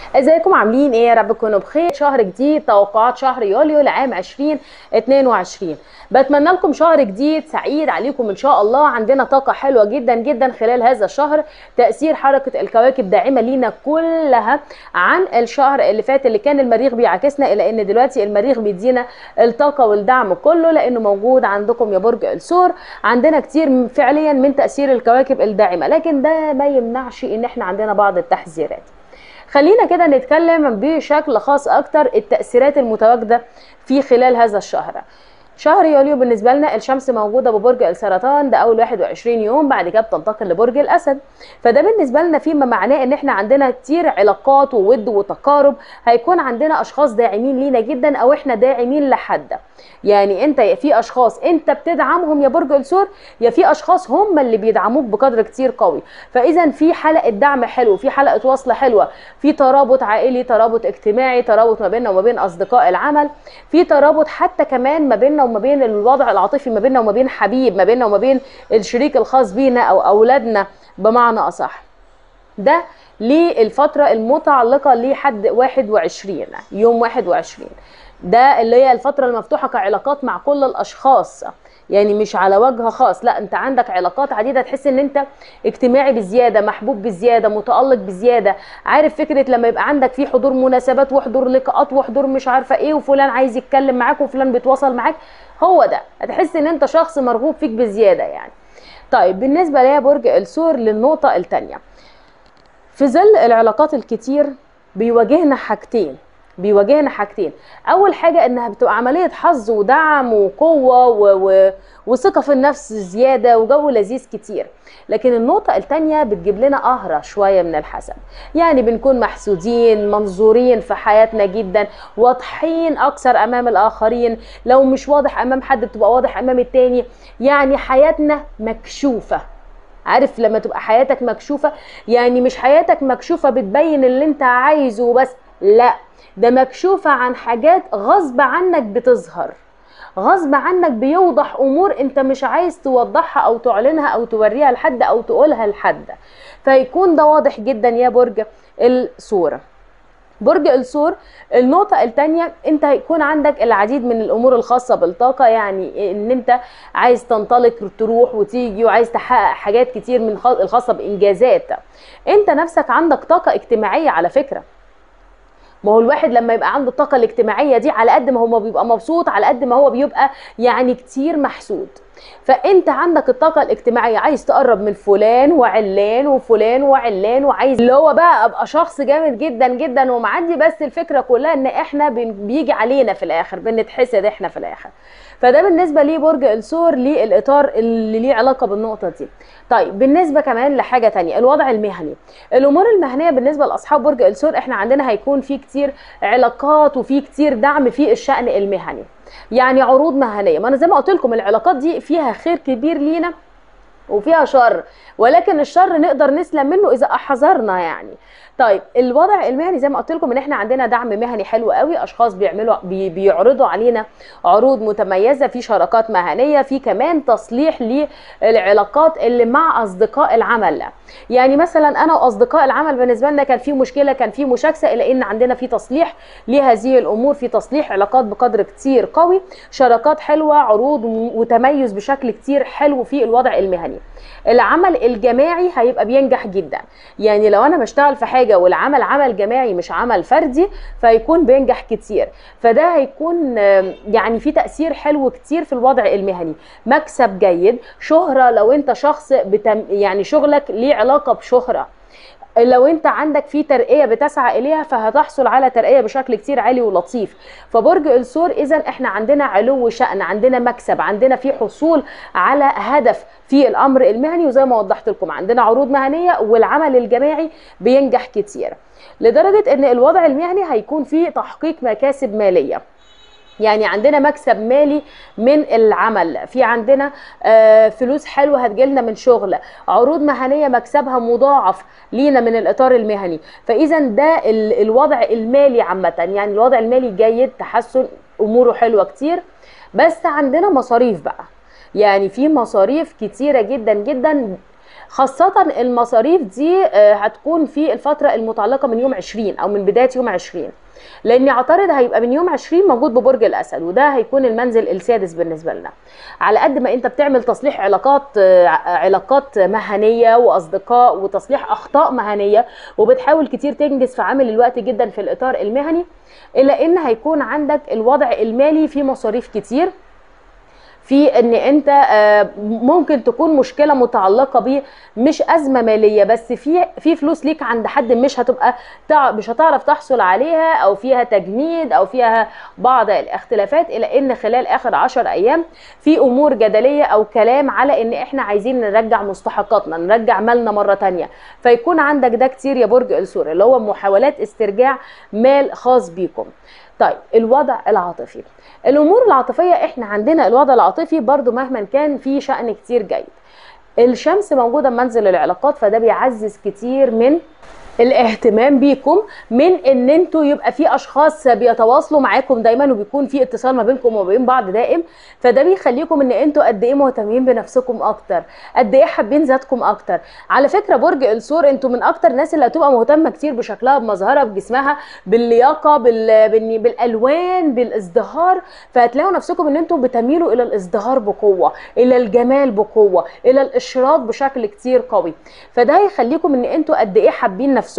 ازيكم عاملين ايه يا رب تكونوا بخير شهر جديد توقعات شهر يوليو لعام 2022 بتمنى لكم شهر جديد سعيد عليكم ان شاء الله عندنا طاقه حلوه جدا جدا خلال هذا الشهر تاثير حركه الكواكب داعمه لينا كلها عن الشهر اللي فات اللي كان المريخ بيعاكسنا الى ان دلوقتي المريخ بيدينا الطاقه والدعم كله لانه موجود عندكم يا برج الثور عندنا كتير فعليا من تاثير الكواكب الداعمه لكن ده ما يمنعش ان احنا عندنا بعض التحذيرات خلينا كده نتكلم بشكل خاص اكتر التاثيرات المتواجده في خلال هذا الشهر شهر يوليو بالنسبه لنا الشمس موجوده ببرج السرطان ده اول 21 يوم بعد كده بتنتقل لبرج الاسد فده بالنسبه لنا فيما معناه ان احنا عندنا كتير علاقات وود وتقارب هيكون عندنا اشخاص داعمين لينا جدا او احنا داعمين لحد يعني انت في اشخاص انت بتدعمهم يا برج الثور يا في اشخاص هم اللي بيدعموك بقدر كتير قوي فاذا في حلقه دعم حلو في حلقه وصل حلوه في ترابط عائلي ترابط اجتماعي ترابط ما بيننا وما بين اصدقاء العمل في ترابط حتى كمان ما بيننا وما بين الوضع العاطفي ما بيننا وما بين حبيب ما بيننا وما بين الشريك الخاص بينا او اولادنا بمعنى اصح ده للفتره المتعلقه لحد 21 يوم 21 ده اللي هي الفتره المفتوحه كعلاقات مع كل الاشخاص يعني مش على وجه خاص لا انت عندك علاقات عديده تحس ان انت اجتماعي بزياده محبوب بزياده متالق بزياده عارف فكره لما يبقى عندك في حضور مناسبات وحضور لقاءات وحضور مش عارفه ايه وفلان عايز يتكلم معاك وفلان بيتواصل معاك هو ده هتحس ان انت شخص مرغوب فيك بزياده يعني طيب بالنسبه ليا برج الثور للنقطه الثانيه في ظل العلاقات الكتير بيواجهنا حاجتين بيواجهنا حاجتين اول حاجه انها بتبقى عمليه حظ ودعم وقوه و... و... وثقه في النفس زياده وجو لذيذ كتير لكن النقطه الثانيه بتجيب لنا قهره شويه من الحسد يعني بنكون محسودين منظورين في حياتنا جدا واضحين اكثر امام الاخرين لو مش واضح امام حد بتبقى واضح امام التاني يعني حياتنا مكشوفه عارف لما تبقى حياتك مكشوفه يعني مش حياتك مكشوفه بتبين اللي انت عايزه بس لا ده مكشوفة عن حاجات غصب عنك بتظهر غصب عنك بيوضح امور انت مش عايز توضحها او تعلنها او توريها لحد او تقولها لحد فيكون ده واضح جدا يا برج الثور برج الثور النقطة الثانية انت هيكون عندك العديد من الامور الخاصة بالطاقة يعني ان انت عايز تنطلق تروح وتيجي وعايز تحقق حاجات كتير من الخاصة بانجازات انت نفسك عندك طاقة اجتماعية على فكرة ما هو الواحد لما يبقى عنده الطاقه الاجتماعيه دي على قد ما هو بيبقى مبسوط على قد ما هو بيبقى يعني كتير محسود فانت عندك الطاقه الاجتماعيه عايز تقرب من فلان وعلان وفلان وعلان وعايز اللي هو بقى ابقى شخص جامد جدا جدا ومعدي بس الفكره كلها ان احنا بيجي علينا في الاخر بنتحسد احنا في الاخر فده بالنسبه لي برج الثور للاطار اللي ليه علاقه بالنقطه دي طيب بالنسبه كمان لحاجه تانية الوضع المهني الامور المهنيه بالنسبه لاصحاب برج الثور احنا عندنا هيكون في كتير علاقات وفي كتير دعم في الشان المهني يعني عروض مهنيه ما انا زي ما قلت لكم العلاقات دي فيها خير كبير لينا وفيها شر ولكن الشر نقدر نسلم منه اذا احذرنا يعني طيب الوضع المهني زي ما قلت لكم ان احنا عندنا دعم مهني حلو قوي اشخاص بيعملوا بي بيعرضوا علينا عروض متميزه في شراكات مهنيه في كمان تصليح للعلاقات اللي مع اصدقاء العمل يعني مثلا انا واصدقاء العمل بالنسبه لنا كان في مشكله كان في مشاكسه الى ان عندنا في تصليح لهذه الامور في تصليح علاقات بقدر كتير قوي شراكات حلوه عروض وتميز بشكل كتير حلو في الوضع المهني العمل الجماعي هيبقى بينجح جدا يعني لو انا بشتغل في حاجه والعمل عمل جماعي مش عمل فردي فيكون بينجح كتير فده هيكون يعني في تاثير حلو كتير في الوضع المهني مكسب جيد شهره لو انت شخص بتم يعني شغلك ليه علاقه بشهره لو انت عندك في ترقيه بتسعى اليها فهتحصل على ترقيه بشكل كتير عالي ولطيف فبرج الثور اذا احنا عندنا علو شان عندنا مكسب عندنا في حصول على هدف في الامر المهني وزي ما وضحت لكم عندنا عروض مهنيه والعمل الجماعي بينجح كتير لدرجه ان الوضع المهني هيكون فيه تحقيق مكاسب ماليه يعني عندنا مكسب مالي من العمل في عندنا آه، فلوس حلوه هتجيلنا من شغل عروض مهنيه مكسبها مضاعف لينا من الاطار المهني فاذا ده ال- الوضع المالي عامه يعني الوضع المالي جيد تحسن اموره حلوه كتير بس عندنا مصاريف بقى يعني في مصاريف كتيره جدا جدا خاصة المصاريف دي آه، هتكون في الفترة المتعلقة من يوم 20 أو من بداية يوم 20 لان عطارد هيبقى من يوم 20 موجود ببرج الاسد وده هيكون المنزل السادس بالنسبه لنا على قد ما انت بتعمل تصليح علاقات آه، علاقات مهنيه واصدقاء وتصليح اخطاء مهنيه وبتحاول كتير تنجز في عامل الوقت جدا في الاطار المهني الا ان هيكون عندك الوضع المالي فيه مصاريف كتير في ان انت آه، ممكن تكون مشكله متعلقه ب مش ازمه ماليه بس في في فلوس ليك عند حد مش هتبقى تع- مش هتعرف تحصل عليها او فيها تجميد او فيها بعض الاختلافات الى ان خلال اخر عشر ايام في امور جدليه او كلام على ان احنا عايزين نرجع مستحقاتنا نرجع مالنا مره تانية فيكون عندك ده كتير يا برج الثور اللي هو محاولات استرجاع مال خاص بيكم طيب الوضع العاطفي الامور العاطفيه احنا عندنا الوضع العاطفي برضو مهما كان في شأن كتير جيد الشمس موجوده بمنزل العلاقات فده بيعزز كتير من الاهتمام بيكم من ان انتوا يبقى في اشخاص بيتواصلوا معاكم دايما وبيكون في اتصال ما بينكم وبين بعض دائم فده بيخليكم ان انتوا قد ايه مهتمين بنفسكم اكتر قد ايه حابين ذاتكم اكتر على فكره برج الثور انتوا من اكتر الناس اللي هتبقى مهتمه كتير بشكلها بمظهرها بجسمها باللياقه بال... بال... بالالوان بالازدهار فهتلاقوا نفسكم ان انتوا بتميلوا الى الازدهار بقوه الى الجمال بقوه الى الاشراق بشكل كتير قوي فده هيخليكم ان انتوا قد ايه حابين نفسكم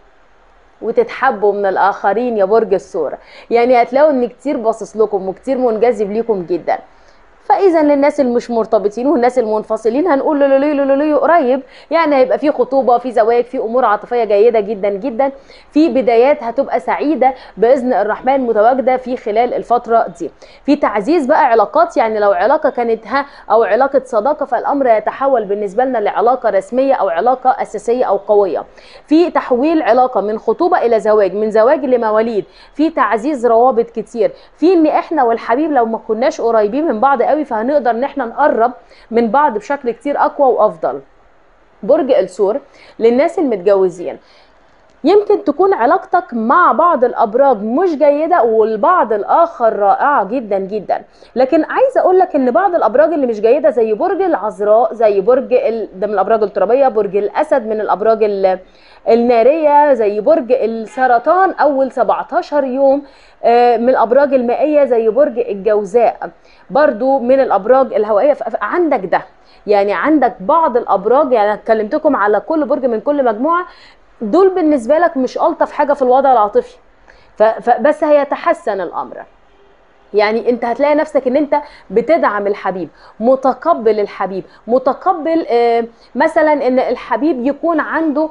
وتتحبوا من الاخرين يا برج الثور يعني هتلاقوا ان كتير باصص لكم وكتير منجذب ليكم جدا فاذا للناس اللي مش مرتبطين والناس المنفصلين هنقول لولي لولي قريب يعني هيبقى في خطوبه في زواج في امور عاطفيه جيده جدا جدا في بدايات هتبقى سعيده باذن الرحمن متواجده في خلال الفتره دي في تعزيز بقى علاقات يعني لو علاقه كانت ها او علاقه صداقه فالامر يتحول بالنسبه لنا لعلاقه رسميه او علاقه اساسيه او قويه في تحويل علاقه من خطوبه الى زواج من زواج لمواليد في تعزيز روابط كتير في ان احنا والحبيب لو ما كناش قريبين من بعض قوي فهنقدر ان احنا نقرب من بعض بشكل كتير اقوى وافضل برج الثور للناس المتجوزين يمكن تكون علاقتك مع بعض الابراج مش جيده والبعض الاخر رائعه جدا جدا لكن عايزه اقول لك ان بعض الابراج اللي مش جيده زي برج العذراء زي برج ال... ده من الابراج الترابيه برج الاسد من الابراج ال... الناريه زي برج السرطان اول 17 يوم آه، من الابراج المائيه زي برج الجوزاء برضو من الابراج الهوائيه عندك ده يعني عندك بعض الابراج يعني أنا كلمتكم على كل برج من كل مجموعه دول بالنسبه لك مش الطف حاجه في الوضع العاطفي ف- فبس هيتحسن الامر يعني انت هتلاقي نفسك ان انت بتدعم الحبيب متقبل الحبيب متقبل آه، مثلا ان الحبيب يكون عنده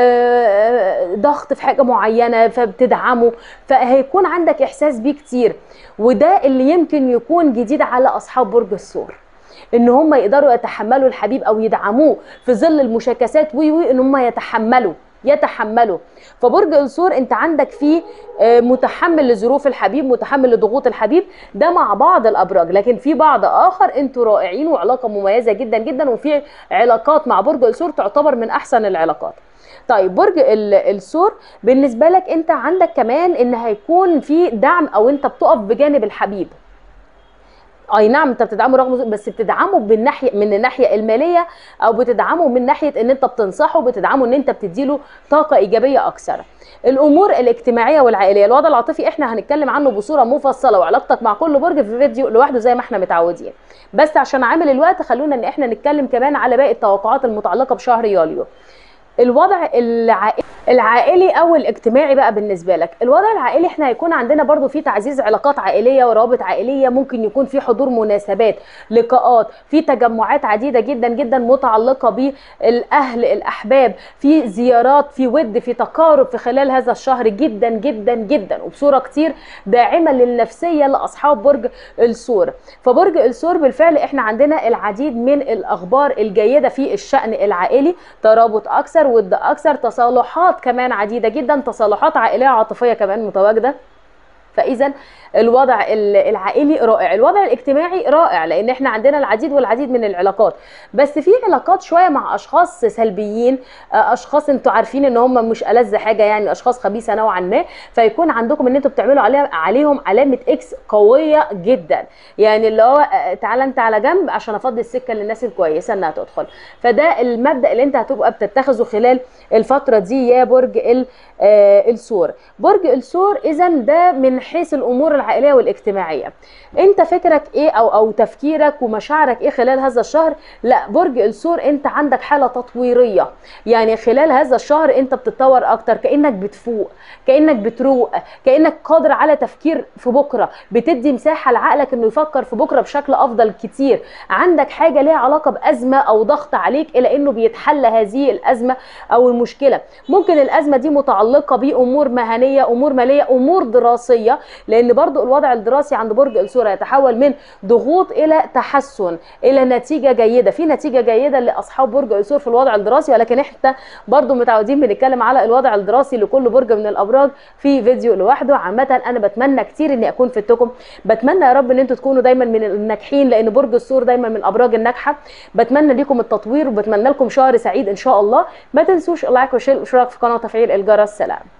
آه، ضغط في حاجه معينه فبتدعمه فهيكون عندك احساس بيه كتير وده اللي يمكن يكون جديد على اصحاب برج الثور ان هم يقدروا يتحملوا الحبيب او يدعموه في ظل المشاكسات وي وي ان هم يتحملوا يتحملوا فبرج الثور انت عندك فيه آه، متحمل لظروف الحبيب متحمل لضغوط الحبيب ده مع بعض الابراج لكن في بعض اخر انتوا رائعين وعلاقه مميزه جدا جدا وفي علاقات مع برج الثور تعتبر من احسن العلاقات طيب برج ال- الثور بالنسبه لك انت عندك كمان ان هيكون في دعم او انت بتقف بجانب الحبيب اي نعم انت بتدعمه رغم بس بتدعمه بالناحيه من الناحيه الماليه او بتدعمه من ناحيه ان انت بتنصحه بتدعمه ان انت بتديله طاقه ايجابيه اكثر الامور الاجتماعيه والعائليه الوضع العاطفي احنا هنتكلم عنه بصوره مفصله وعلاقتك مع كل برج في فيديو لوحده زي ما احنا متعودين بس عشان عامل الوقت خلونا ان احنا نتكلم كمان على باقي التوقعات المتعلقه بشهر يوليو الوضع العائلي العائلي او الاجتماعي بقى بالنسبه لك الوضع العائلي احنا هيكون عندنا برضو في تعزيز علاقات عائليه وروابط عائليه ممكن يكون في حضور مناسبات لقاءات في تجمعات عديده جدا جدا متعلقه بالاهل الاحباب في زيارات في ود في تقارب في خلال هذا الشهر جدا جدا جدا وبصوره كتير داعمه للنفسيه لاصحاب برج الثور فبرج الثور بالفعل احنا عندنا العديد من الاخبار الجيده في الشان العائلي ترابط اكثر ود اكثر تصالحات كمان عديده جدا تصالحات عائليه عاطفيه كمان متواجده فاذا الوضع ال- العائلي رائع الوضع الاجتماعي رائع لان احنا عندنا العديد والعديد من العلاقات بس في علاقات شويه مع اشخاص سلبيين آه، اشخاص انتوا عارفين ان هم مش ألذ حاجه يعني اشخاص خبيثه نوعا ما فيكون عندكم ان انتوا بتعملوا عليها عليهم علامه اكس قويه جدا يعني اللي هو آه، تعالى انت على جنب عشان افضي السكه للناس الكويسه انها تدخل فده المبدا اللي انت هتبقى بتتخذه خلال الفتره دي يا برج ال- آه، الثور برج الثور اذا ده من حيث الامور العائليه والاجتماعيه انت فكرك ايه او او تفكيرك ومشاعرك ايه خلال هذا الشهر لا برج الثور انت عندك حاله تطويريه يعني خلال هذا الشهر انت بتتطور اكتر كانك بتفوق كانك بتروق كانك قادر على تفكير في بكره بتدي مساحه لعقلك انه يفكر في بكره بشكل افضل كتير عندك حاجه ليها علاقه بازمه او ضغط عليك الى انه بيتحل هذه الازمه او المشكله ممكن الازمه دي متعلقه بامور مهنيه امور ماليه امور دراسيه لان برضو الوضع الدراسي عند برج الثور يتحول من ضغوط الى تحسن الى نتيجه جيده في نتيجه جيده لاصحاب برج الثور في الوضع الدراسي ولكن احنا برضو متعودين بنتكلم على الوضع الدراسي لكل برج من الابراج في فيديو لوحده عامه انا بتمنى كتير اني اكون فدتكم بتمنى يا رب ان انتوا تكونوا دايما من الناجحين لان برج الثور دايما من الابراج الناجحه بتمنى لكم التطوير وبتمنى لكم شهر سعيد ان شاء الله ما تنسوش اللايك والشير والاشتراك في القناه وتفعيل الجرس سلام